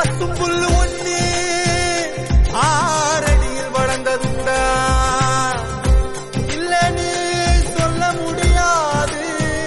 பசும் புல்லு ஒண்ணு ஆறடியில் வளர்ந்ததுண்டா இல்லன்னு சொல்ல முடியாது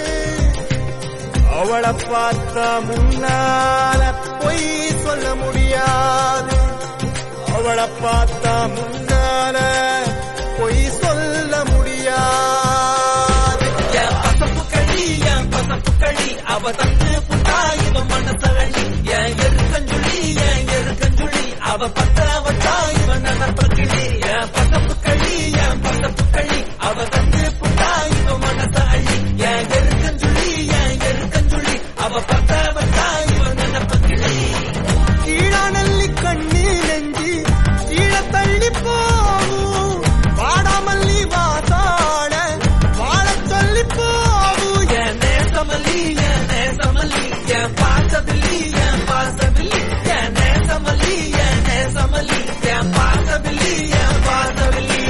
அவளை பார்த்தா முன்னால பொய் சொல்ல முடியாது அவளை பார்த்தா முன்னால பொய் சொல்ல முடியாது என் பசப்பு களி என் பசப்பு களி அவ தந்து புட்டா இவ மனசழி என் எருக்கஞ்சுழி என் எருக்கஞ்சுழி அவ பத்த வட்டா இவ நடப்பகிளி என் பசப்பு களி என் பசப்பு களி அவ தந்து புட்டா இவ மனசழி என் எருக்கஞ்சுழி என் எருக்கஞ்சுழி அவ பத்த வட்டா இவ நடப்பகிளி கீழானல்லி கண்ணு நெஞ்சு கீழ தள்ளி போகும் வாடாமல்லி வாசாட வாழ சொல்லி போகும் என் நேசமல்லி என் நேசமல்லி என் பாசபில்லி என் பாசபில்லி என் நேசமல்லி என் நேசமல்லி என் பாசபில்லி என் பாசபில்லி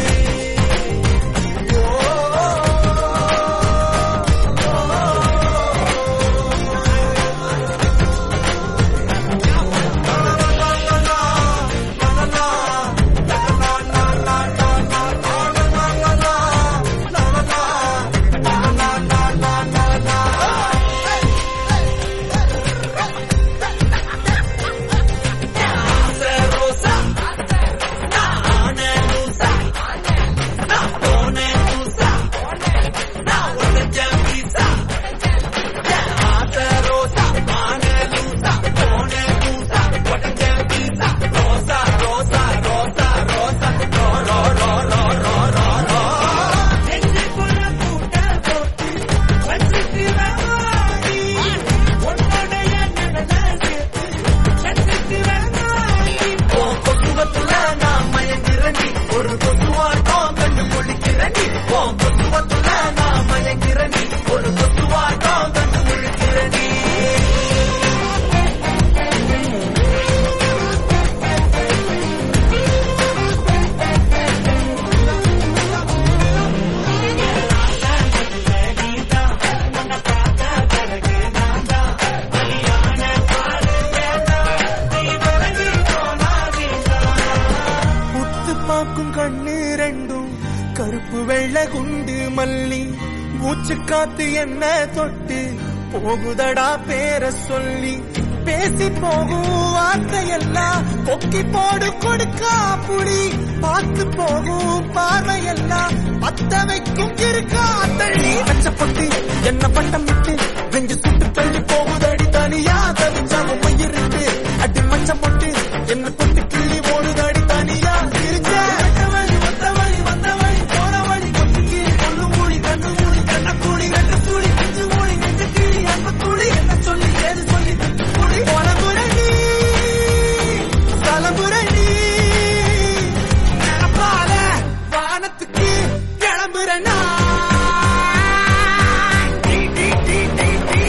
ரோசா நான் லூசா நான் போனே லூசா நான் உடஞ்ச பீசா ஆசை ரோசா நான் லூசா போனே லூசா உடஞ்ச பீசா ரோசா ரோசா ரோசா ரோசா ரோ ரோ ரோ ரோ ரோ ரோ ரோ நெஞ்சுக்குள்ள கூட்ட போட்டு வச்சிட்டு வாடி உன்னுடைய நிழலை சேர்த்து உன் கொசுவத்துல நான் மயங்கிறண்டி ஒரு கொசுவாட்டம் கண்டு முழிக்கிறண்டி உன் கொசுவத்துல நான் மயங்கிறண்டி ஒரு கொசுவாட்டம் கண்டு முழிக்கிறண்டி முத்து பாக்கும் கண்ணு ரெண்டும் கருப்பு வெள்ளை குண்டு மல்லி மூச்சு காத்து என்ன தொட்டு போகுதடா பேர சொல்லி பேசி போகும் வார்த்தையெல்லாம் கொக்கி போடு கொடுக்கா புடி பார்த்து போகும் பார்வையெல்லாம் பத்த வைக்கும் இருக்கா தள்ளி வச்சப்பட்டு என்ன பட்டம் விட்டு வெஞ்சு சுட்டு தள்ளி போகுதடி தனியா தவிச்சாலும் மயிருக்கு அடி மச்சம் போட்டு என்ன கொட்டு கிள்ளி ஓடுதடி தனியா இருக்க வழி வந்த வழி வந்த வழி போற வழி கொத்து கீழி கொள்ளு மூடி கண்ணு மூடி கண்ண கூடி ரெண்டு சூடி நெஞ்சு மூடி நெஞ்சு கீழி அன்பு கூடி என்ன சொல்லி ஏது சொல்லி கூடி போன குரடி தலைமுரடி நினப்பால வானத்துக்கு கிளம்புறேன் நான். டி, டி, டி, டி, டி.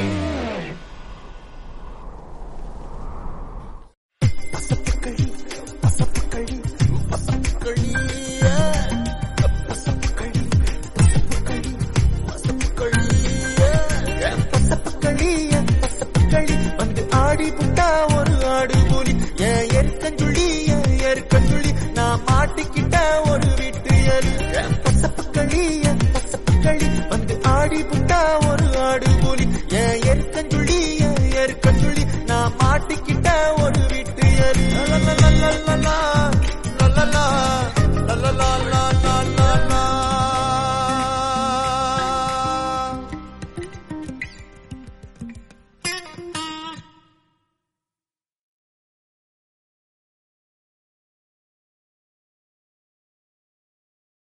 பசப்புக்களி, பசப்புக்களி, பசப்புக்களி, yeah. பசப்புக்களி, பசப்புக்களி, பசப்புக்களி, yeah. பசப்புக்களி, yeah, பசப்புக்களி, வந்து ஆடி புட்டா ஒரு ஆடு புலி ஏன் எருக்கஞ்சுள்ளி ஏன் எருக்கஞ்சுள்ளி நான் மாட்டிக்கிட்ட ஒரு வீட்டு எலி ஏன் பசப்புக்களி ஏன் பசப்புக்களி வந்து ஆடி புட்டா ஒரு ஆடு புலி ஏன் எருக்கஞ்சுள்ளி ஏன் எருக்கஞ்சுள்ளி நான் மாட்டிக்கிட்ட ஒரு வீட்டு எலி லலலலலலலா, லலலா, லலலலலா.